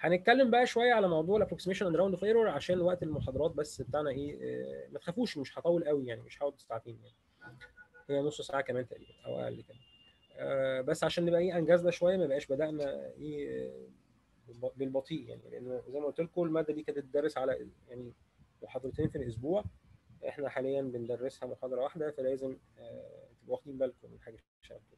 هنتكلم بقى شويه على موضوع الابروكسيميشن اند راوند اوف ايرور عشان وقت المحاضرات بس بتاعنا ايه آه، ما تخافوش مش هطول قوي يعني مش هقعد ساعتين يعني هي نص ساعه كمان تقريبا او اقل كمان آه، بس عشان نبقى ايه انجزنا شويه ما بقاش بدانا ايه آه، بالب- بالبطيء يعني لان زي ما قلت لكم الماده دي كانت بتدرس على يعني محاضرتين في الاسبوع احنا حاليا بندرسها محاضره واحده فلازم آه، تبقوا واخدين بالكم من حاجه شبه كده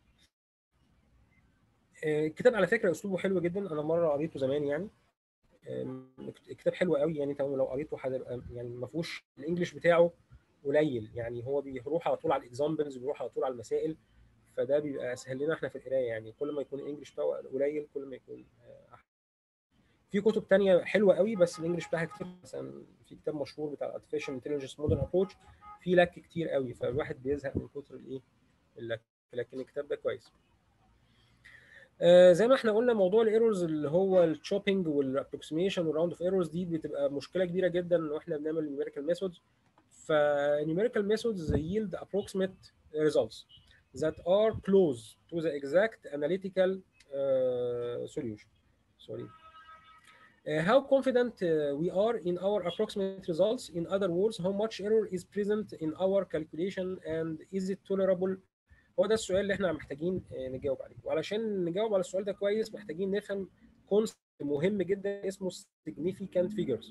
آه، الكتاب على فكره اسلوبه حلو جدا انا مره قريته زمان يعني آم، الكتاب حلو قوي يعني تمام لو قريته هتبقى يعني ما فيهوش الانجليش بتاعه قليل يعني هو بيروح على طول على الاكزامبلز بيروح على طول على المسائل فده بيبقى اسهل لنا احنا في القرايه يعني كل ما يكون الانجليش بتاعه قليل كل ما يكون آه، احسن في كتب تانية حلوه قوي بس الانجليش بتاعها كتير مثلا في كتاب مشهور بتاع artificial intelligence modern approach في لك كتير قوي فالواحد بيزهق من كتر الايه اللك لكن الكتاب ده كويس آه، زي ما احنا قلنا موضوع الايرورز اللي هو الشوبينج والابروكسيميشن والراوند اوف ايرورز دي بتبقى مشكله كبيره جدا واحنا بنعمل نيوميريكال ميثودز فنيوميريكال ميثودز yield approximate results that are close to the exact analytical uh, solution. Sorry. Uh, how confident uh, we are in our approximate results? In other words, how much error is present in our calculation and is it tolerable هو ده السؤال اللي احنا محتاجين آه، نجاوب عليه وعلشان نجاوب على السؤال ده كويس محتاجين نفهم كونسبت مهم جدا اسمه significant figures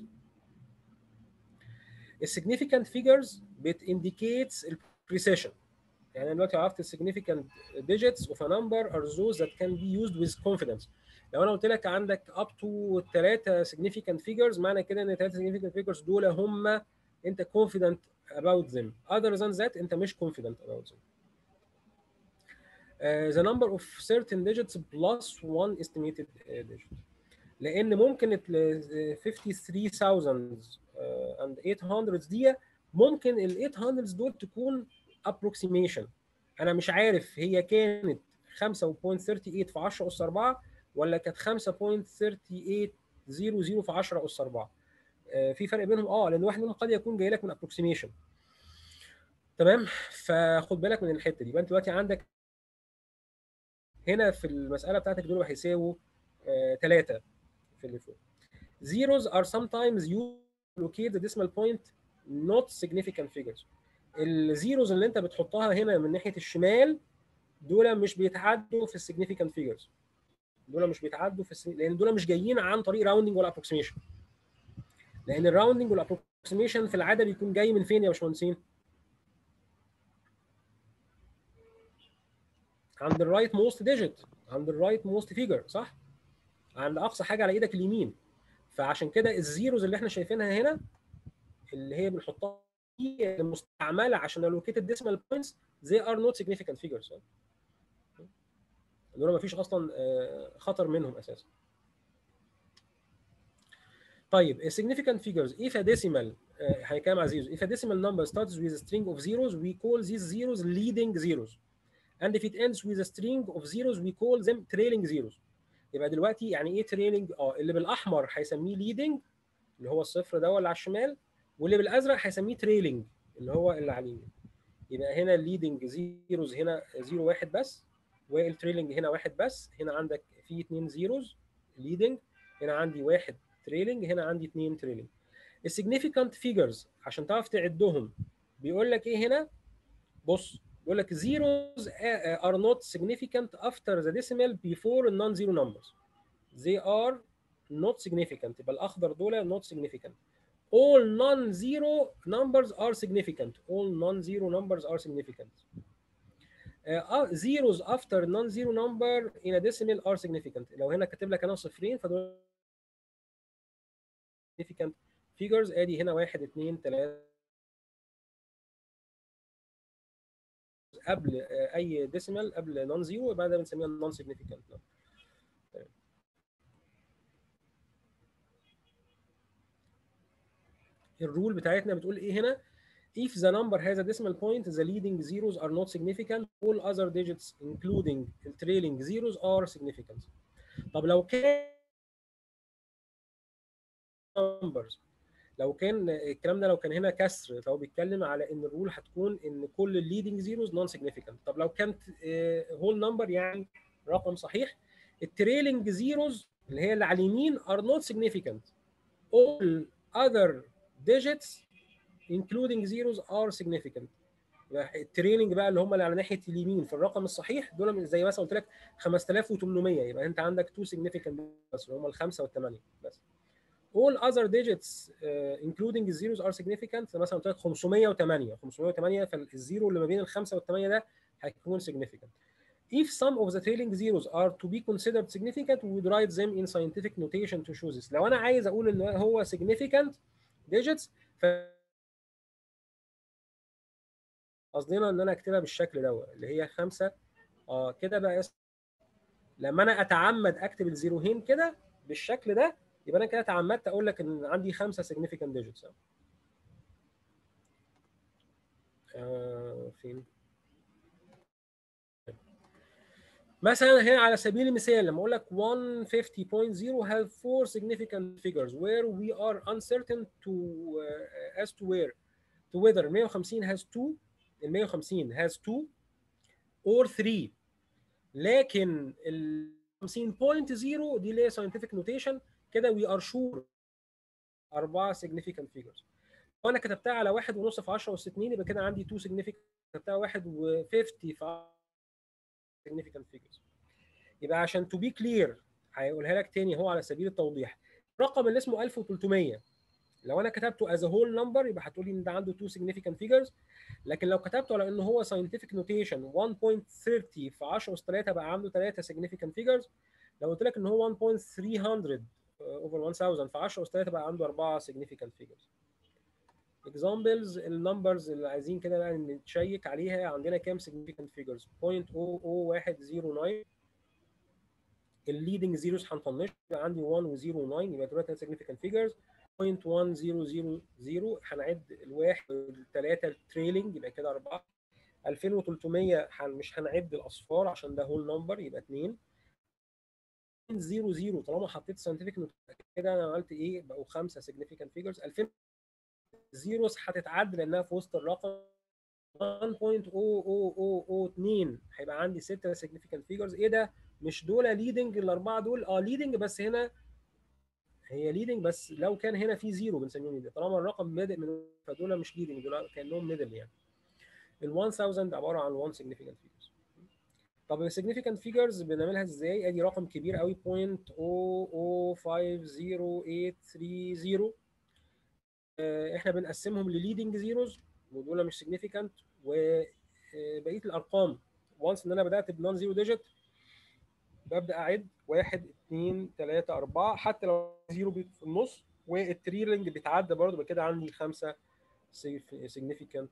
السيجنيفيكانت figures بت indicates البريسيشن يعني انا دلوقتي عرفت السيجنيفيكانت digits of a number are those that can be used with confidence لو انا قلت لك عندك up to 3 significant figures معنى كده ان 3 significant figures دول هم انت confident about them other than that انت مش confident about them uh, the number of certain digits plus one estimated uh, digit لان ممكن ال آه، 53800 دي ممكن ال 800 دول تكون approximation انا مش عارف هي كانت 5.38 في 10 اس 4 ولا كانت 5.3800 في 10 اس 4 آه، في فرق بينهم اه لان واحد منهم قد يكون جاي لك من approximation تمام فخد بالك من الحته دي يبقى انت دلوقتي عندك هنا في المساله بتاعتك دول هيساووا 3 في اللي فوق zeros are sometimes used to locate the decimal point not significant figures الزيروز اللي انت بتحطها هنا من ناحيه الشمال دول مش بيتعدوا في السيجنيفيكانت فيجرز دول مش بيتعدوا في السن... لان دول مش جايين عن طريق راوندنج ولا ابروكسيميشن لان الراوندنج والابروكسيميشن في العاده بيكون جاي من فين يا باشمهندسين؟ عند الرايت موست ديجيت عند الرايت موست فيجر صح؟ عند اقصى حاجه على ايدك اليمين فعشان كده الزيروز اللي احنا شايفينها هنا اللي هي بنحطها دي مستعمله عشان الوكيت الديسمال بوينتس they are not significant figures دول ما فيش اصلا آه، خطر منهم اساسا طيب a significant figures if a decimal آه، هنتكلم على zeros if a decimal number starts with a string of zeros we call these zeros leading zeros and if it ends with a string of zeros we call them trailing zeros يبقى دلوقتي يعني ايه trailing اه اللي بالاحمر هيسميه leading اللي هو الصفر ده اللي على الشمال واللي بالازرق هيسميه trailing اللي هو اللي على اليمين يبقى هنا الليدنج زيروز هنا زيرو واحد بس والتريلنج هنا واحد بس هنا عندك في اثنين زيروز ليدنج هنا عندي واحد تريلنج هنا عندي اثنين تريلنج السيجنيفيكانت فيجرز عشان تعرف تعدهم بيقول لك ايه هنا بص بيقول لك zeros are not significant after the decimal before non-zero numbers they are not significant يبقى الاخضر دول not significant all non-zero numbers are significant all non-zero numbers are significant uh, zeros after non-zero number in a decimal are significant لو هنا كاتب لك انا صفرين فدول significant figures ادي هنا واحد اثنين ثلاثة قبل uh, اي decimal قبل non zero يبقى ده بنسميها non significant number الرول بتاعتنا بتقول ايه هنا if the number has a decimal point the leading zeros are not significant all other digits including the trailing zeros are significant طب لو كان numbers لو كان الكلام ده لو كان هنا كسر فهو بيتكلم على ان الرول هتكون ان كل الليدنج زيروز نون سيجنيفيكانت طب لو كانت هول نمبر يعني رقم صحيح التريلنج زيروز اللي هي اللي على اليمين are not significant all other digits including zeros are significant التريلينج بقى اللي هم اللي على ناحيه اليمين في الرقم الصحيح دول زي مثلا قلت لك 5800 يبقى انت عندك تو significant بس اللي هم الخمسه والثمانيه بس all other digits uh, including zeros are significant مثلا قلت لك 508 508 فالزيرو اللي ما بين الخمسه والثمانيه ده هيكون significant If some of the trailing zeros are to be considered significant, we would write them in scientific notation to show this. لو أنا عايز أقول إن هو significant digits ف قصدنا إن أنا أكتبها بالشكل ده اللي هي خمسة اه كده بقى يس... لما أنا أتعمد أكتب الزيروهين كده بالشكل ده يبقى أنا كده تعمدت أقول لك إن عندي خمسة significant digits. آه فين؟ مثلا هنا على سبيل المثال لما اقول لك 150.0 have four significant figures where we are uncertain to uh, as to where to whether 150 has two ال 150 has two or three لكن ال 50.0 دي اللي هي scientific notation كده we are sure أربعة significant figures لو أنا كتبتها على واحد ونص في 10 أس 2 يبقى كده عندي two significant كتبتها واحد و50 في significant figures يبقى عشان to be clear هيقولها لك تاني هو على سبيل التوضيح الرقم اللي اسمه 1300 لو انا كتبته as a whole number يبقى هتقولي ان ده عنده two significant figures لكن لو كتبته على ان هو scientific notation 1.30 في 10 اس 3 بقى عنده 3 significant figures لو قلت لك ان هو 1.300 over 1000 في 10 اس 3 بقى عنده 4 significant figures examples النمبرز اللي عايزين كده بقى نتشيك عليها عندنا كام significant figures 0.00109 الليدنج زيروز هنطنش يبقى عندي 1 و 0 و9 يبقى دول ثلاثه significant figures 0.1000 هنعد الواحد والثلاثه التريلينج يبقى كده 4 2300 مش هنعد الاصفار عشان ده هول نمبر يبقى 2 0 0 طالما حطيت ساينتفك كده انا عملت ايه بقوا خمسه significant figures 2000 زيروز هتتعد لانها في وسط الرقم 1.0002 هيبقى عندي 6 significant figures ايه ده مش دول ليدنج الاربعه دول اه ليدنج بس هنا هي ليدنج بس لو كان هنا في زيرو بنسميهم ليدنج طالما الرقم بادئ من فدول مش ليدنج دول كانهم ميدل يعني ال 1000 عباره عن 1 significant figures طب السيجنيفيكانت فيجرز بنعملها ازاي؟ ادي رقم كبير قوي 0.0050830 احنا بنقسمهم لليدنج زيروز ودول مش سيجنيفيكانت وبقيه الارقام وانس ان انا بدات بنون زيرو ديجيت ببدا اعد 1 2 3 4 حتى لو زيرو في النص والتريلنج بيتعدى برضه كده عندي خمسه significant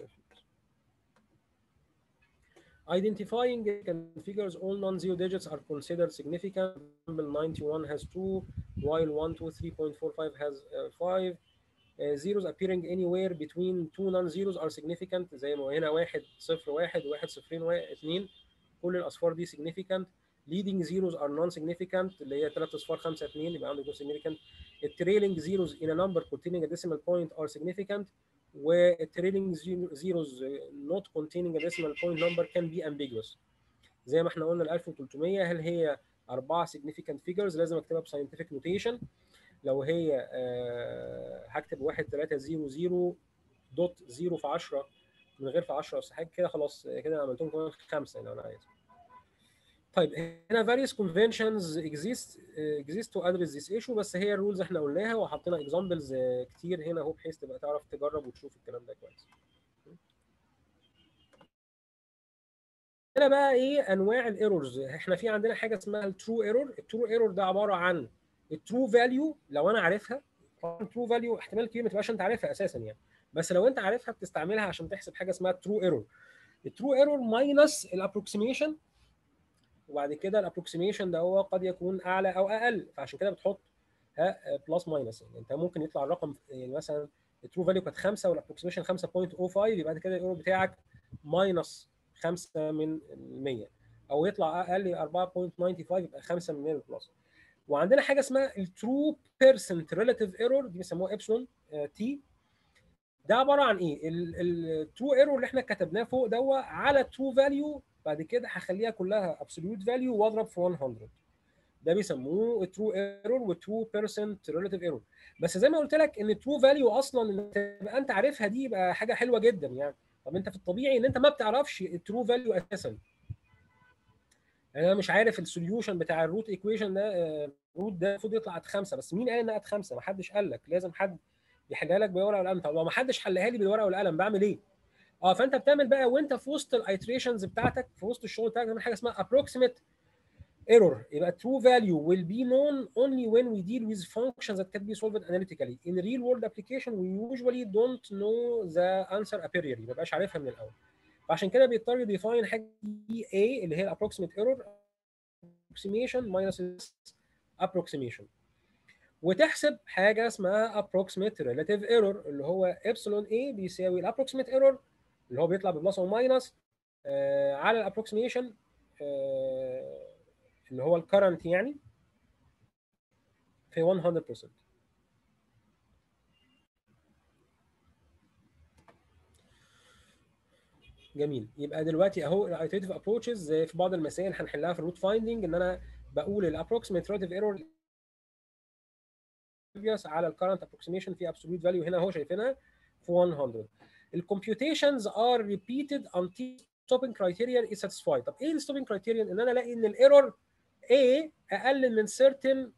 Identifying figures, all non-zero digits are considered significant. Example 91 has 2, while 123.45 has uh, 5. Uh, zeros appearing anywhere between two non-zeros are significant زي ما هنا 1 0 1 1 0 2 كل الاصفار دي significant. leading zeros are non-significant اللي هي 3 اصفار 5 2 يبقى عنده significant. التريلينج zeros in a number containing a decimal point are significant. والتريلينج zeros not containing a decimal point number can be ambiguous. زي ما احنا قلنا ال 1300 هل هي أربعة significant figures لازم أكتبها بساينتفك نوتيشن لو هي أه هكتب 1 3 0 0 دوت 0 في 10 من غير في 10 بس حاجه كده خلاص كده عملتهم كمان خمسه لو انا عايز. طيب هنا various conventions exist uh, exist to address this issue بس هي الرولز احنا قلناها وحطينا examples uh, كتير هنا اهو بحيث تبقى تعرف تجرب وتشوف الكلام ده كويس. هنا بقى ايه انواع الايرورز احنا في عندنا حاجه اسمها الترو ايرور الترو ايرور ده عباره عن الترو فاليو لو انا عارفها طبعا الترو فاليو احتمال كبير ما تبقاش انت عارفها اساسا يعني بس لو انت عارفها بتستعملها عشان تحسب حاجه اسمها الترو ايرور الترو ايرور ماينس الابروكسيميشن وبعد كده الابروكسيميشن ده هو قد يكون اعلى او اقل فعشان كده بتحط ها بلس ماينس يعني انت ممكن يطلع الرقم يعني مثلا الترو فاليو كانت 5 والابروكسيميشن 5.05 يبقى بعد كده الايرور بتاعك ماينس 5 من 100 او يطلع اقل 4.95 يبقى 5 من 100 بلس وعندنا حاجه اسمها الترو بيرسنت ريلاتيف ايرور دي بيسموها ابسلون تي ده عباره عن ايه الترو ايرور اللي احنا كتبناه فوق دوت على ترو فاليو بعد كده هخليها كلها ابسوليوت فاليو واضرب في 100 ده بيسموه الترو ايرور والترو بيرسنت ريلاتيف ايرور بس زي ما قلت لك ان الترو فاليو اصلا ان تبقى انت عارفها دي يبقى حاجه حلوه جدا يعني طب انت في الطبيعي ان انت ما بتعرفش الترو فاليو اساسا يعني انا مش عارف السوليوشن بتاع الروت ايكويشن ده الروت ده المفروض يطلع قد خمسه بس مين قال انها قد خمسه؟ ما حدش قال لك لازم حد يحلها لك بالورقه والقلم طب لو ما حدش حلها لي بالورقه والقلم بعمل ايه؟ اه فانت بتعمل بقى وانت في وسط الايتريشنز بتاعتك في وسط الشغل بتاعك بتعمل حاجه اسمها approximate error يبقى true value will be known only when we deal with functions that can be solved analytically in real world application we usually don't know the answer a priori ما بقاش عارفها من الاول فعشان كده بيضطر يديفاين حاجه A اللي هي approximate error approximation minus approximation وتحسب حاجه اسمها approximate relative error اللي هو epsilon A بيساوي الابروكسيميت error اللي هو بيطلع ببلس او ماينس آه على الابروكسيميشن آه اللي هو الكرنت يعني في 100% جميل يبقى دلوقتي اهو الايتريتيف ابروتشز في بعض المسائل هنحلها في الروت فايندنج ان انا بقول الابروكسيميت ريلاتيف ايرور على الكرنت ابروكسيميشن في ابسولوت فاليو هنا اهو شايفينها في 100 الكمبيوتيشنز ار ريبيتد until stopping criterion is satisfied طب ايه الستوبنج كرايتيريون ان انا الاقي ان الايرور A اقل من certain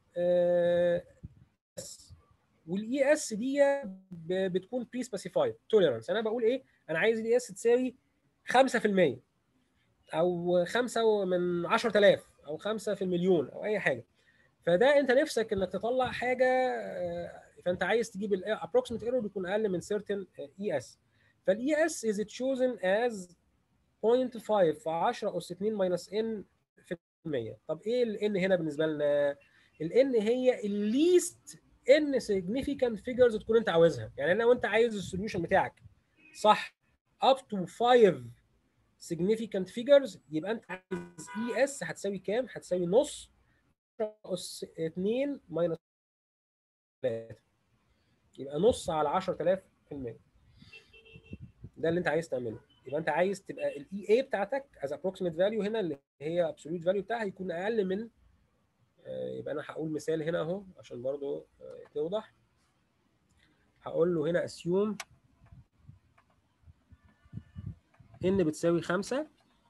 اس والاي اس دي بتكون بري سبيسيفايد توليرانس انا بقول ايه انا عايز الاي اس تساوي 5% او 5 من 10000 او 5 في المليون او اي حاجه فده انت نفسك انك تطلع حاجه فانت عايز تجيب الابروكسيمت ايرور يكون اقل من certain اي اس فالاي اس is chosen as 0.5 في 10 اس 2 ماينس ان في المية طب ايه الان هنا بالنسبه لنا الان هي الليست ان significant figures تكون انت عاوزها يعني لو انت عايز السوليوشن بتاعك صح up to 5 significant figures يبقى انت عايز اي اس هتساوي كام هتساوي نص اس 2 ماينس 3 يبقى نص على 10000 في المية ده اللي انت عايز تعمله يبقى انت عايز تبقى الاي اي بتاعتك از approximate value هنا اللي هي absolute value بتاعها يكون اقل من يبقى انا هقول مثال هنا اهو عشان برضو توضح هقول له هنا assume ان بتساوي 5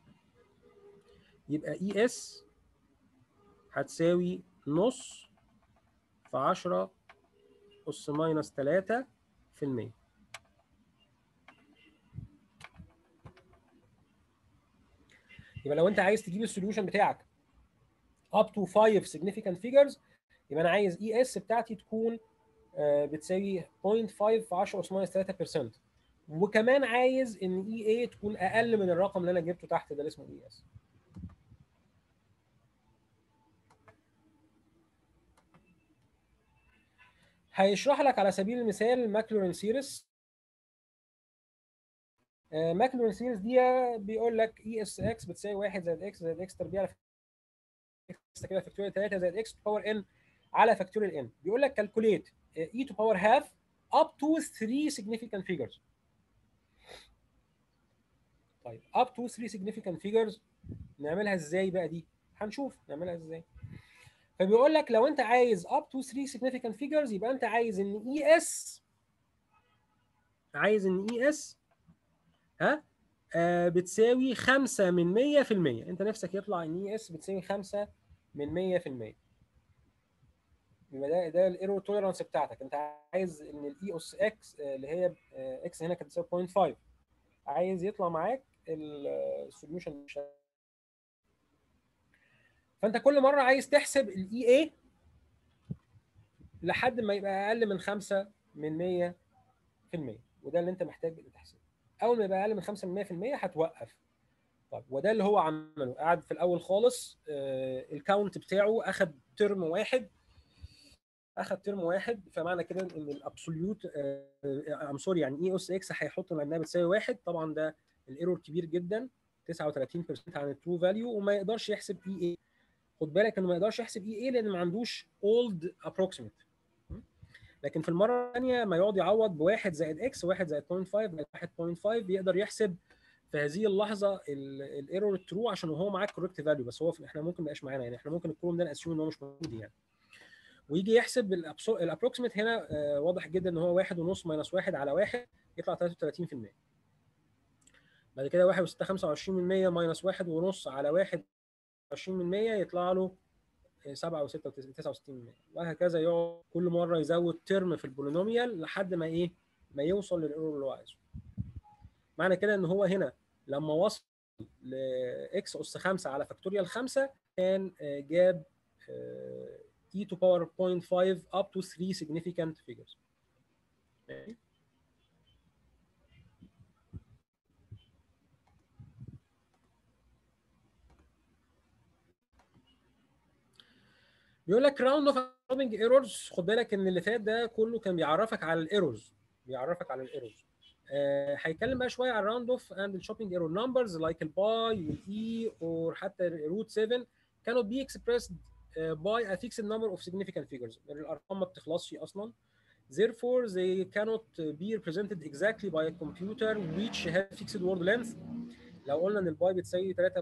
يبقى اي اس هتساوي نص في 10 اس ماينس 3 في المية يبقى لو انت عايز تجيب السوليوشن بتاعك up to 5 significant figures يبقى انا عايز اي اس بتاعتي تكون بتساوي 0.5 في 10 اس ماينس 3% وكمان عايز ان اي اي تكون اقل من الرقم اللي انا جبته تحت ده اللي اسمه اي اس هيشرح لك على سبيل المثال ماكلورين سيريس ماكلورين سيريس دي بيقول لك اي اس اكس بتساوي 1 زائد اكس زائد اكس تربيع على اكس كده فاكتوريال 3 زائد اكس باور ان على فاكتوريال ان بيقول لك كالكوليت اي تو باور هاف up to 3 significant figures طيب up to 3 significant figures نعملها ازاي بقى دي هنشوف نعملها ازاي فبيقول لك لو انت عايز up to 3 significant figures يبقى انت عايز ان اي اس عايز ان اي اس ها آه بتساوي 5 من 100% انت نفسك يطلع ان اي اس بتساوي 5 من 100% يبقى ده ده الايرور توليرانس بتاعتك انت عايز ان الاي اس اكس اللي هي اكس هنا كانت بتساوي 0.5 عايز يطلع معاك السوليوشن فانت كل مره عايز تحسب الاي اي لحد ما يبقى اقل من 5 من 100% وده اللي انت محتاج تحسبه اول ما يبقى اقل من 5 من 100% هتوقف طب وده اللي هو عمله قعد في الاول خالص آه الكاونت بتاعه اخد ترم واحد اخد ترم واحد فمعنى كده ان الابسوليوت ام سوري يعني اي اس اكس هيحط انها بتساوي واحد طبعا ده الايرور كبير جدا 39% عن الترو فاليو وما يقدرش يحسب اي اي خد بالك انه ما يقدرش يحسب اي اي لان ما عندوش اولد ابروكسيميت لكن في المره الثانيه ما يقعد يعوض بواحد زائد اكس واحد زائد 0.5 زائد 1.5 بيقدر يحسب في هذه اللحظه الايرور ترو عشان هو معاه كوريكت فاليو بس هو في احنا ممكن ما يبقاش معانا يعني احنا ممكن الكولوم ده ناسيوم ان هو مش موجود يعني ويجي يحسب الابروكسيمت هنا آه، واضح جدا ان هو 1.5 ماينس 1 على 1 يطلع 33% بعد كده 1 و6 25% ماينس 1 ونص على 1 20% يطلع له 7 و6 69% وهكذا يقعد كل مره يزود ترم في البولينوميال لحد ما ايه ما يوصل للايرور اللي هو عايزه معنى كده ان هو هنا لما وصل ل x اس 5 على فاكتوريال 5 كان آه، جاب آه، e to power 0.5 up to 3 significant figures ماشي؟ بيقول لك راوند اوف solving ايرورز خد بالك ان اللي فات ده كله كان بيعرفك على الايرورز بيعرفك على الايرورز آه، هيتكلم بقى شويه عن راوند اوف اند الشوبينج ايرور نمبرز لايك الباي والاي اور حتى روت 7 cannot be expressed uh, by a fixed number of significant figures الارقام ما بتخلصش اصلا therefore they cannot be represented exactly by a computer which has fixed word length لو قلنا ان الباي بتساوي 3.141926535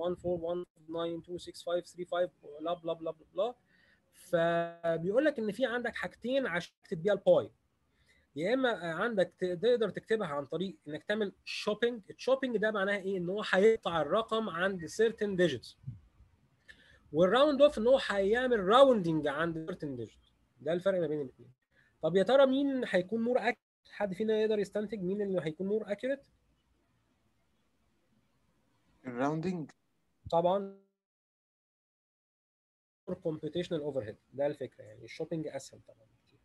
بلا بلا بلا بلا فبيقول لك ان في عندك حاجتين عشان تكتب بيها الباي يا اما عندك تقدر تكتبها عن طريق انك تعمل شوبينج الشوبينج ده معناها ايه ان هو هيقطع الرقم عند certain digits والراوند اوف ان هو هيعمل راوندنج عند certain digits ده الفرق ما بين الاثنين طب يا ترى مين هيكون مور اكيوريت حد فينا يقدر يستنتج مين اللي هيكون مور اكيوريت الراوندنج طبعا computational overhead ده الفكره يعني الشوبينج اسهل طبعا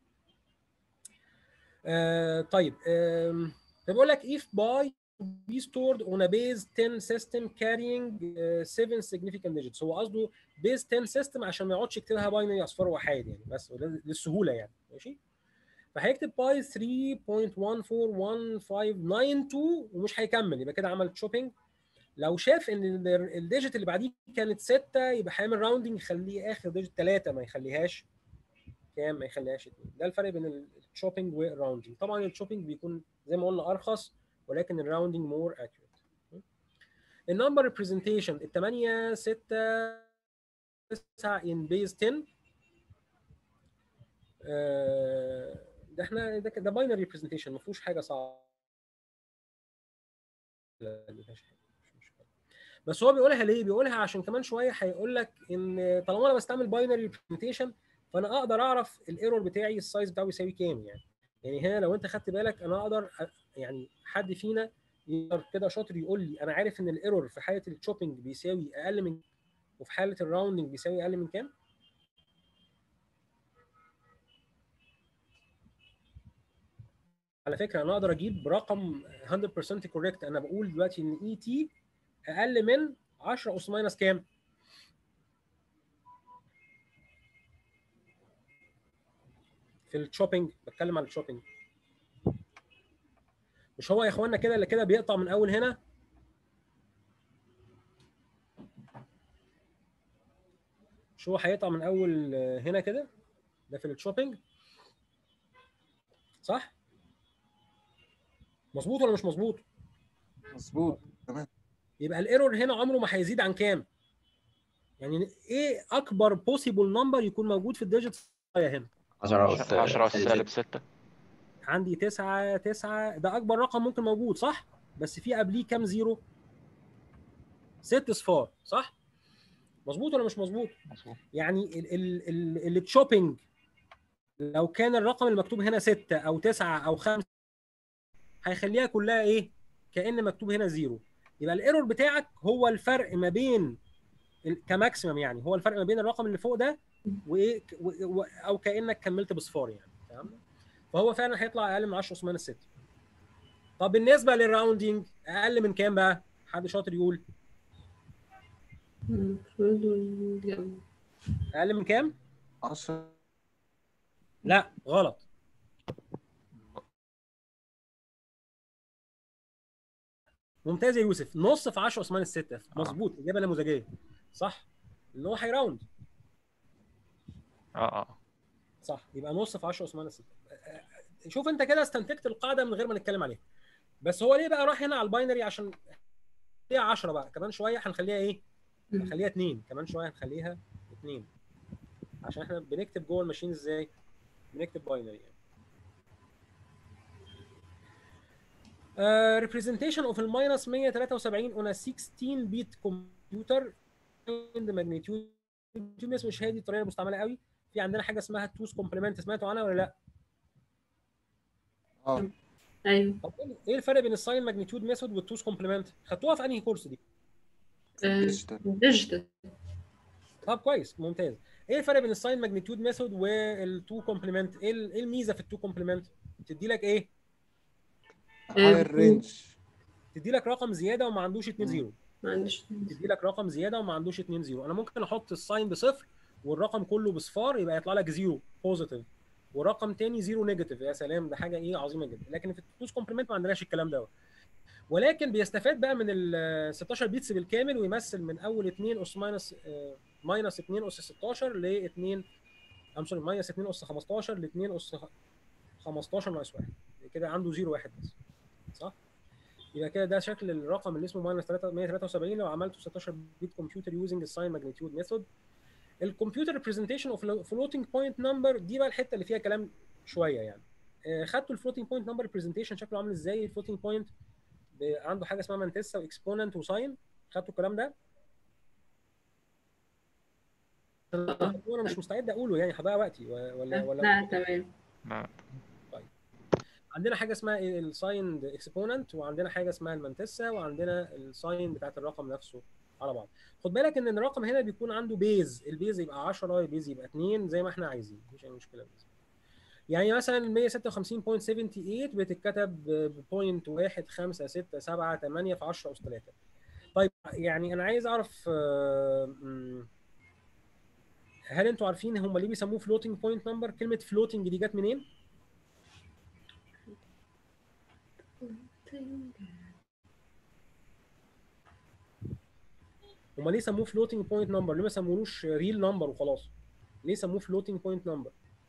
آه طيب آم، فبيقول لك if by be stored on a base 10 system carrying uh, 7 significant digits هو قصده base 10 system عشان ما يقعدش يكتبها باينري اصفار وحيد يعني بس وده للسهوله يعني ماشي فهيكتب باي 3.141592 ومش هيكمل يبقى كده عمل شوبينج لو شاف ان ال- الديجيت اللي بعديه كانت 6 يبقى هيعمل راوندنج يخليه اخر ديجيت 3 ما يخليهاش كام ما يخليهاش 2 ده الفرق بين الشوبينج والراوندنج طبعا الشوبينج بيكون زي ما قلنا ارخص ولكن الراوندنج مور اكيوريت النمبر ريبريزنتيشن ال 8 6 9 ان بيز 10 آه، ده احنا ده ده باينري ريبريزنتيشن ما فيهوش حاجه صعبه لا، ما فيهاش حاجة، مش مشكلة. بس هو بيقولها ليه؟ بيقولها عشان كمان شويه هيقول لك ان طالما انا بستعمل باينري ريبريزنتيشن فانا اقدر اعرف الايرور بتاعي السايز بتاعه يساوي كام يعني يعني هنا لو انت خدت بالك انا اقدر أ- يعني حد فينا يقدر كده شاطر يقول لي انا عارف ان الايرور في حاله الشوبينج بيساوي اقل من وفي حاله الراوندنج بيساوي اقل من كام؟ على فكره انا اقدر اجيب رقم 100% كوريكت انا بقول دلوقتي ان اي تي اقل من 10 اس ماينس كام؟ في الشوبينج بتكلم على الشوبينج مش هو يا اخوانا كده اللي كده بيقطع من اول هنا مش هو هيقطع من اول آه، هنا كده ده في الشوبينج صح مظبوط ولا مش مظبوط مظبوط تمام يبقى الايرور هنا عمره ما هيزيد عن كام يعني ايه اكبر بوسيبل نمبر يكون موجود في الديجيتس هنا 10 أس 10 أس سالب 6 عندي 9 9 ده اكبر رقم ممكن موجود صح بس في قبليه كام زيرو ست صفار صح مظبوط ولا مش مظبوط مظبوط يعني ال ال ال التشوبينج لو كان الرقم المكتوب هنا 6 او 9 او 5 هيخليها كلها ايه كان مكتوب هنا زيرو يبقى الايرور بتاعك هو الفرق ما بين ال- كماكسيمم يعني هو الفرق ما بين الرقم اللي فوق ده وايه و- و- او كانك كملت بصفار يعني تمام فهو فعلا هيطلع اقل من 10 اس ماينس 6 طب بالنسبه للراوندينج اقل من كام بقى حد شاطر يقول المفروض الجنب اقل من كام 10 لا غلط ممتاز يا يوسف نص في 10 اس ماينس 6 مظبوط اجابه نموذجيه صح اللي هو هيراوند اه اه صح يبقى نص في 10 اس ماينس 6 شوف انت كده استنتجت القاعده من غير ما نتكلم عليها بس هو ليه بقى راح هنا على الباينري عشان 10 بقى كمان شويه هنخليها ايه مم. هنخليها 2 كمان شويه هنخليها 2 عشان احنا بنكتب جوه الماشين ازاي بنكتب باينري يعني Uh, representation of الماينس 173 on a 16 bit computer in the magnitude magnitude مش هي دي الطريقه المستعمله قوي في عندنا حاجه اسمها التوز كومبلمنت سمعتوا عنها ولا لا؟ اه ايوه طب إيه- ايه الفرق بين الساين ماجنتيود ميثود والتوز كومبلمنت؟ خدتوها في انهي كورس دي؟ ديجيتال ديجيتال طب كويس ممتاز ايه الفرق بين الساين ماجنتيود ميثود والتو كومبلمنت؟ ايه ال- إيه الميزه في التو كومبلمنت؟ بتدي لك ايه؟ هاير رينج تدي لك رقم زياده وما عندوش 2 مم. زيرو ما عنديش تدي لك رقم زياده وما عندوش 2 زيرو انا ممكن احط الساين بصفر والرقم كله بصفار يبقى يطلع لك زيرو بوزيتيف ورقم تاني زيرو نيجاتيف يا سلام ده حاجه ايه عظيمه جدا لكن في التوز كومبلمنت ما عندناش الكلام ده ولكن بيستفاد بقى من ال 16 بيتس بالكامل ويمثل من اول 2 اس ماينس آه، ماينس 2 اس 16 ل 2 ام سوري ماينس 2 اس 15 ل 2 اس 15 ناقص 1 كده عنده زيرو واحد بس صح؟ يبقى كده ده شكل الرقم اللي اسمه ماينس 173 لو عملته 16 بيت كمبيوتر يوزنج الساين ماجنتيود ميثود الكمبيوتر ريبريزنتيشن اوف فلوتنج بوينت نمبر دي بقى الحته اللي فيها كلام شويه يعني آه، خدتوا الفلوتنج بوينت نمبر ريبريزنتيشن شكله عامل ازاي الفلوتنج بوينت عنده حاجه اسمها مانتسا واكسبوننت وساين خدتوا الكلام ده انا مش مستعد اقوله يعني هضيع وقتي و- ولا ولا لا تمام لا عندنا حاجه اسمها الساين اكسبوننت وعندنا حاجه اسمها المانتسا وعندنا الساين بتاعت الرقم نفسه على بعض خد بالك ان الرقم هنا بيكون عنده بيز البيز يبقى 10 البيز يبقى 2 زي ما احنا عايزين مفيش اي مشكله بالنسبة لي. يعني مثلا 156.78 بتتكتب ب 0.1567 في 10 اس 3 طيب يعني انا عايز اعرف آه، مم، هل انتوا عارفين هم ليه بيسموه فلوتنج بوينت نمبر كلمه فلوتنج دي جت منين هم ليه سموه فلوتنج بوينت نمبر ليه ما سموهوش ريل نمبر وخلاص ليه سموه فلوتنج بوينت نمبر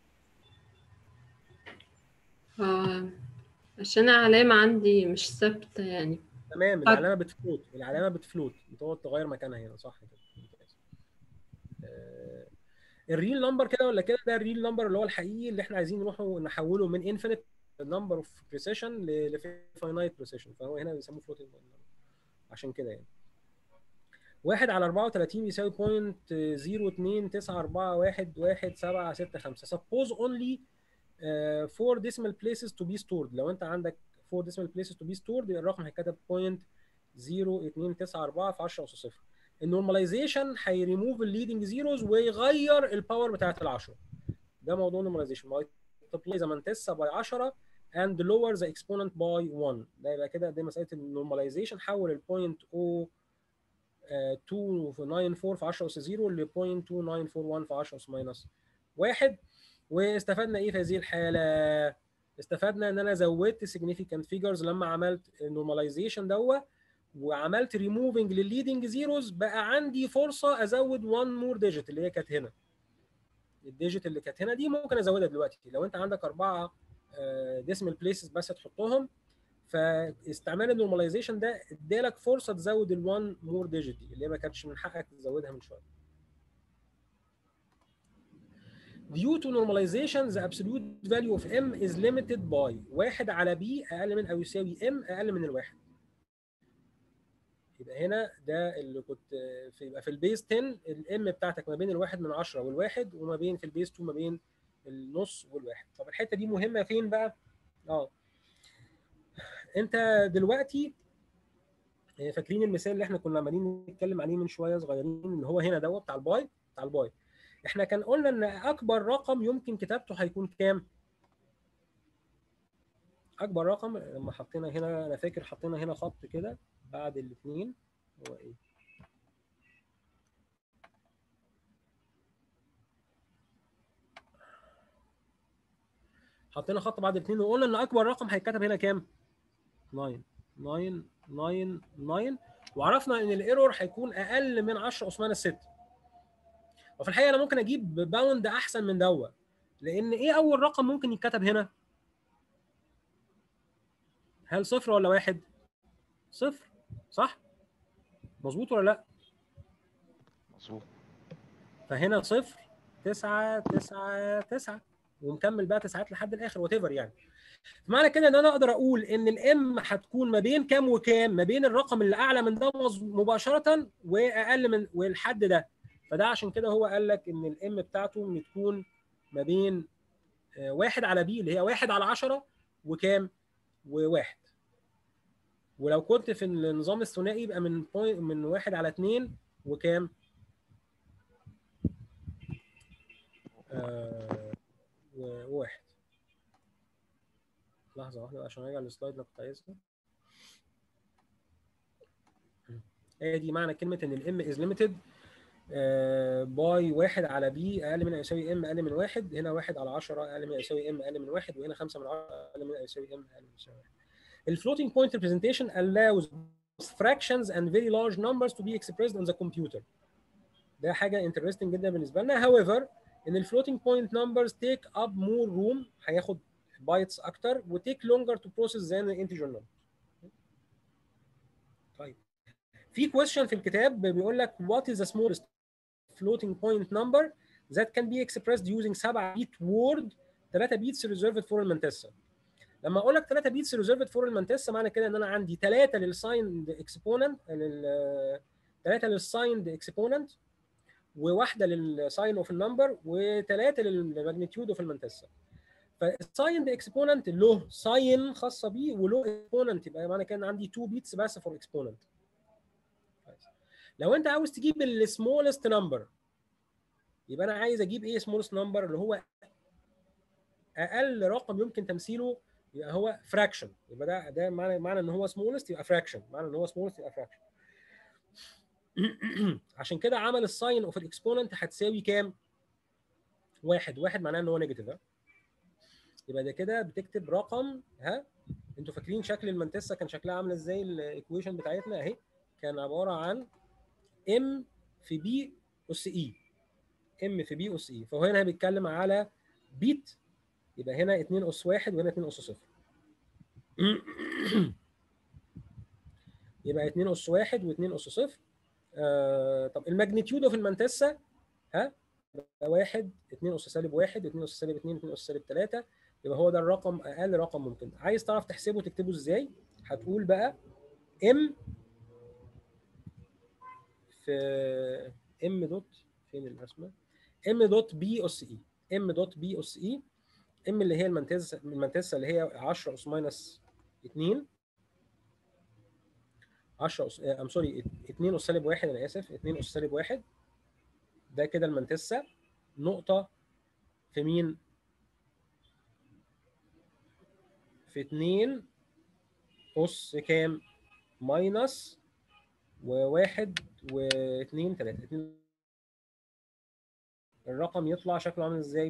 آه، عشان العلامة عندي مش ثابتة يعني تمام العلامه بتفلوت العلامه بتفلوت بتقعد تغير مكانها هنا صح كده ممتاز. آه، الريل نمبر كده ولا كده ده الريل نمبر اللي هو الحقيقي اللي احنا عايزين نروح نحوله من انفينيت نمبر اوف بريسيشن لفاينايت بريسيشن فهو هنا بيسموه فلوتنج بوينت نمبر عشان كده يعني واحد على 34 بيساوي بوينت 0.294111765 suppose only uh, four decimal places to be stored لو انت عندك four decimal places to be stored يبقى الرقم هيتكتب point 0294 في 10 اس 0 النورماليزيشن هيريموف الليدنج زيروز ويغير الباور بتاعت ال 10 ده موضوع النورماليزيشن multiply the mantissa by 10 and lower the exponent by 1 ده يبقى كده دي مساله النورماليزيشن حول البوينت 0 294 في 10 اس 0 ل 0.2941 في 10 اس ماينس 1 واستفدنا ايه في هذه الحاله؟ استفدنا ان انا زودت significant figures لما عملت النورماليزيشن دوت وعملت ريموفنج للليدنج زيروز بقى عندي فرصه ازود 1 مور ديجيت اللي هي كانت هنا الديجيت اللي كانت هنا دي ممكن ازودها دلوقتي لو انت عندك اربعه ديسمال بليسز بس تحطهم فاستعمال النورماليزيشن ده ادالك فرصه تزود ال1 مور ديجيت دي اللي هي ما كانتش من حقك تزودها من شويه due to normalization the absolute value of m is limited by 1 على b اقل من او يساوي m اقل من الواحد يبقى هنا ده اللي كنت في يبقى في البيز 10 الام بتاعتك ما بين الواحد من 10 والواحد وما بين في البيز 2 ما بين النص والواحد طب الحته دي مهمه فين بقى اه انت دلوقتي فاكرين المثال اللي احنا كنا عمالين نتكلم عليه من شويه صغيرين اللي هو هنا دوت بتاع الباي بتاع الباي احنا كان قلنا ان اكبر رقم يمكن كتابته هيكون كام اكبر رقم لما حطينا هنا انا فاكر حطينا هنا خط كده بعد الاثنين هو ايه حطينا خط بعد الاثنين وقلنا ان اكبر رقم هيتكتب هنا كام 9 9 9 9 وعرفنا ان الايرور هيكون اقل من 10 اس ماينس 6 وفي الحقيقه انا ممكن اجيب باوند احسن من دوت لان ايه اول رقم ممكن يتكتب هنا هل صفر ولا واحد صفر صح مظبوط ولا لا مظبوط فهنا صفر تسعة تسعة تسعة ومكمل بقى تسعات لحد الاخر وات يعني معنى كده ان انا اقدر اقول ان الام هتكون ما بين كام وكام ما بين الرقم اللي اعلى من ده مظ- مباشره واقل من والحد ده فده عشان كده هو قال لك ان الام بتاعته بتكون ما بين آه، واحد على بي اللي هي واحد على عشرة وكام وواحد ولو كنت في النظام الثنائي يبقى من بوينت من واحد على اتنين وكام آه وواحد لحظة واحدة عشان ارجع للسلايد اللي كنت عايزها هي دي معنى كلمة ان الام از ليميتد باي واحد على بي اقل من أو يساوي ام اقل من واحد هنا واحد على 10 اقل من أو يساوي ام اقل من واحد وهنا 5 من 10 اقل من أو يساوي ام اقل من أو يساوي واحد. الفلوتنج بوينت representation allows fractions and very large numbers to be expressed on the computer. ده حاجة interesting جدا بالنسبة لنا. However, ان الفلوتنج بوينت numbers take up more room هياخد بايتس اكتر و take longer to process than the integer number. طيب في question في الكتاب بيقول لك what is the smallest floating point number that can be expressed using 7 bit word 3 بيتس reserved for المانتسا لما اقول لك 3 بيتس reserved for المانتسا معنى كده ان انا عندي 3 للسايند اكسبوننت لل 3 للسايند اكسبوننت وواحده للساين اوف النمبر وثلاثه للماجنتيود اوف المانتسا فالسايند اكسبوننت له ساين خاصه بيه وله اكسبوننت يبقى معنى كده ان عندي 2 بيتس بس فور اكسبوننت لو انت عاوز تجيب السمولست نمبر يبقى انا عايز اجيب ايه سمولست نمبر اللي هو اقل رقم يمكن تمثيله يبقى هو فراكشن يبقى ده ده معنى معنى ان هو سمولست يبقى فراكشن معنى ان هو سمولست يبقى فراكشن عشان كده عمل الساين اوف الاكسبوننت هتساوي كام؟ واحد واحد معناه ان هو نيجاتيف ها يبقى ده كده بتكتب رقم ها انتوا فاكرين شكل المنتسه كان شكلها عامل ازاي الايكويشن بتاعتنا اهي كان عباره عن ام في بي اس اي ام في بي اس اي فهو هنا بيتكلم على بيت يبقى هنا 2 اس 1 وهنا 2 اس 0 يبقى 2 اس 1 و2 اس 0 آه طب الماجنتيود اوف المانتسا ها يبقى 1 2 اس سالب 1 2 اس سالب 2 2 اس سالب 3 يبقى هو ده الرقم اقل رقم ممكن عايز تعرف تحسبه تكتبه ازاي هتقول بقى ام في ام دوت فين الرسمه ام دوت بي اس اي ام دوت بي اس اي ام اللي هي المنتزه المنتزه اللي هي 10 اس ماينس 2 10 اس ام سوري 2 اس سالب 1 انا اسف 2 اس سالب 1 ده كده المنتسه نقطه في مين في 2 اس كام ماينس وواحد واثنين ثلاثة اتنين الرقم يطلع شكله عامل ازاي؟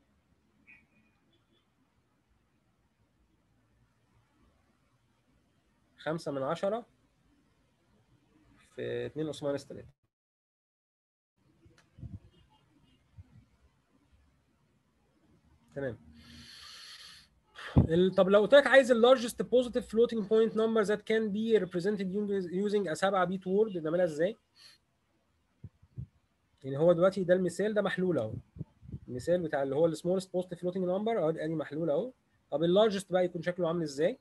خمسة من عشرة في اتنين أس ماينس تلاتة تمام ال- طب لو قلت لك عايز ال largest positive floating point number that can be represented using a 7 bit word نعملها ازاي؟ يعني هو دلوقتي ده المثال ده محلول اهو المثال بتاع اللي هو السمولست بوزيتيف فلوتنج نمبر اهو ادي محلول اهو طب اللارجست بقى يكون شكله عامل ازاي؟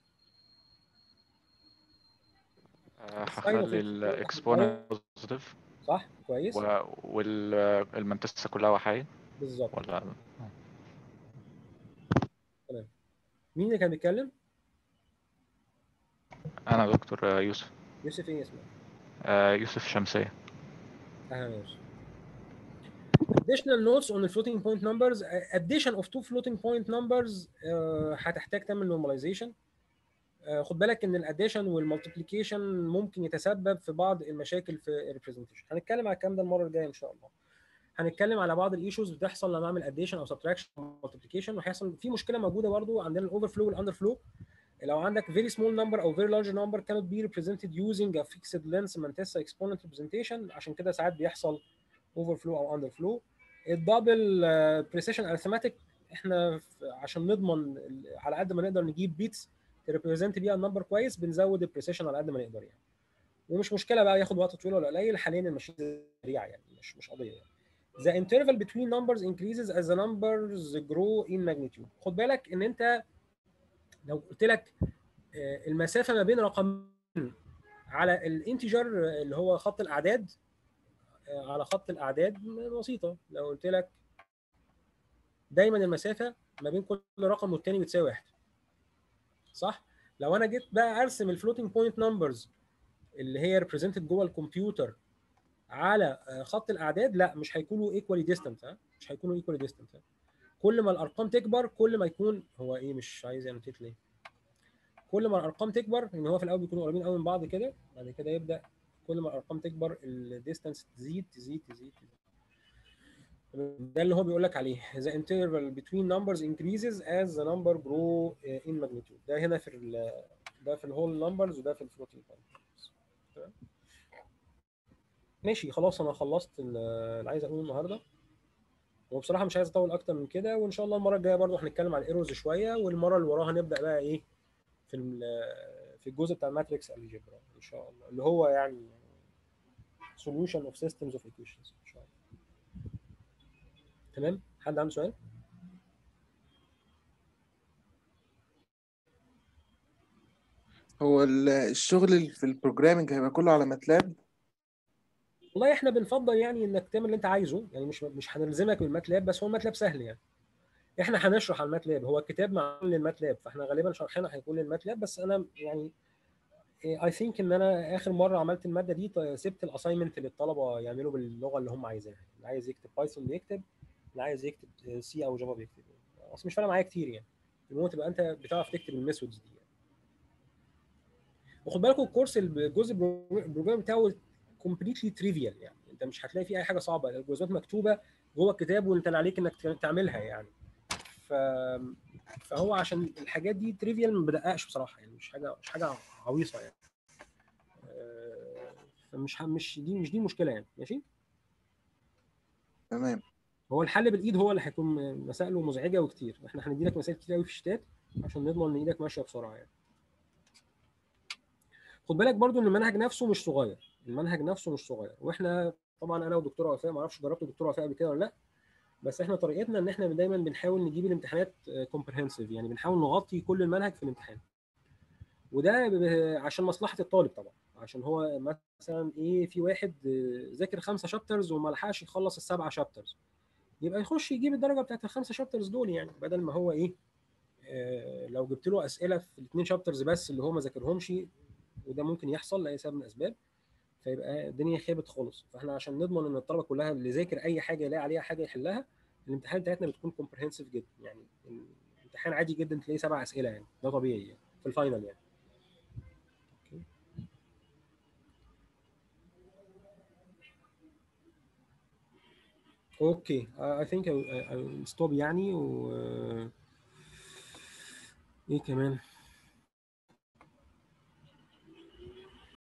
آه، هخلي الاكسبوننت بوزيتيف صح كويس والمنتسه كلها وحيد بالظبط ولا مين اللي كان بيتكلم؟ انا دكتور آه، يوسف يوسف ايه اسمه؟ آه، يوسف شمسيه اهلا يوسف additional notes on the floating point numbers Uh, addition of two floating point numbers uh, هتحتاج تعمل normalization uh, خد بالك ان الاديشن والمالتيبليكيشن ممكن يتسبب في بعض المشاكل في الريبريزنتيشن هنتكلم على الكلام ده المره الجايه ان شاء الله هنتكلم على بعض الايشوز بتحصل لما اعمل اديشن او سبتراكشن او مالتيبليكيشن وهيحصل في مشكله موجوده برضو عندنا الاوفر فلو والاندر فلو لو عندك very small number او very large number cannot be represented using a fixed length mantissa exponent representation عشان كده ساعات بيحصل overflow او underflow الدبل بريسيشن ارثماتيك احنا ف- عشان نضمن ال- على قد ما نقدر نجيب بيتس تريبريزنت بيها النمبر كويس بنزود البريسيشن على قد ما نقدر يعني ومش مشكله بقى ياخد وقت طويل ولا قليل حاليا الماشين سريعه يعني مش مش قضيه يعني. The interval between numbers increases as the numbers grow in magnitude. خد بالك ان انت لو قلت لك آه، المسافه ما بين رقمين على الانتجر اللي هو خط الاعداد آه، على خط الاعداد بسيطه لو قلت لك دايما المسافه ما بين كل رقم والتاني بتساوي واحد صح لو انا جيت بقى ارسم الفلوتنج بوينت نمبرز اللي هي ريبريزنتد جوه الكمبيوتر على آه، خط الاعداد لا مش هيكونوا ايكوالي ديستنت ها مش هيكونوا ايكوالي ديستنت كل ما الارقام تكبر كل ما يكون هو ايه مش عايز يانوتيت ليه كل ما الارقام تكبر ان هو في الاول بيكونوا قريبين قوي من بعض كده بعد كده يبدا كل ما الارقام تكبر الديستانس تزيد تزيد تزيد, تزيد. ده اللي هو بيقول لك عليه the interval between numbers increases as the number grow uh, in magnitude ده هنا في ال ده في الهول نمبرز وده في الفلوتنج تمام ماشي خلاص انا خلصت ال- اللي عايز اقوله النهارده وبصراحه مش عايز اطول اكتر من كده وان شاء الله المره الجايه برضو هنتكلم عن الايرورز شويه والمره اللي وراها نبدا بقى ايه في ال- في الجزء بتاع الماتريكس الجبرا ان شاء الله اللي هو يعني solution of systems of equations ان شاء الله تمام حد عنده سؤال هو ال- الشغل اللي في البروجرامنج هيبقى كله على ماتلاب والله احنا بنفضل يعني انك تعمل اللي انت عايزه يعني مش مش هنلزمك بالماتلاب بس هو الماتلاب سهل يعني احنا هنشرح على الماتلاب هو الكتاب معمول للماتلاب فاحنا غالبا شرحنا هيكون للماتلاب بس انا يعني اي ثينك ان انا اخر مره عملت الماده دي ط- سبت الاساينمنت للطلبه يعملوا باللغه اللي هم عايزينها اللي عايز يكتب بايثون بيكتب اللي عايز يكتب سي او جافا بيكتب اصل مش فارقه معايا كتير يعني المهم تبقى انت بتعرف تكتب الميثودز دي يعني. وخد بالكم الكورس الجزء البروجرام بتاعه كومبليتلي تريفيال يعني انت مش هتلاقي فيه اي حاجه صعبه الجزئيات مكتوبه جوه الكتاب وانت اللي عليك انك تعملها يعني ف فهو عشان الحاجات دي تريفيال ما بدققش بصراحه يعني مش حاجه مش حاجه عويصه يعني آه، فمش ه- مش دي مش دي المشكله يعني ماشي تمام هو الحل بالايد هو اللي هيكون مسائله مزعجه وكتير احنا هندي لك مسائل كتير قوي في الشتات عشان نضمن ان ايدك ماشيه بسرعه يعني خد بالك برضو ان المنهج نفسه مش صغير المنهج نفسه مش صغير واحنا طبعا انا ودكتوره وفاء ما اعرفش جربت دكتوره وفاء قبل كده ولا لا بس احنا طريقتنا ان احنا دايما بنحاول نجيب الامتحانات كومبرهنسيف يعني بنحاول نغطي كل المنهج في الامتحان وده ب- عشان مصلحه الطالب طبعا عشان هو مثلا ايه في واحد آه، ذاكر خمسه شابترز وما لحقش يخلص السبعه شابترز يبقى يخش يجيب الدرجه بتاعت الخمسه شابترز دول يعني بدل ما هو ايه آه، لو جبت له اسئله في الاثنين شابترز بس اللي هو ما ذاكرهمش وده ممكن يحصل لاي سبب من الاسباب فيبقى الدنيا خيبت خالص فاحنا عشان نضمن ان الطلبه كلها اللي ذاكر اي حاجه يلاقي عليها حاجه يحلها الامتحان بتاعتنا بتكون كومبرهنسيف جدا يعني الامتحان عادي جدا تلاقيه سبع اسئله يعني ده طبيعي يعني في الفاينل يعني اوكي I think I will- I will stop يعني و ايه كمان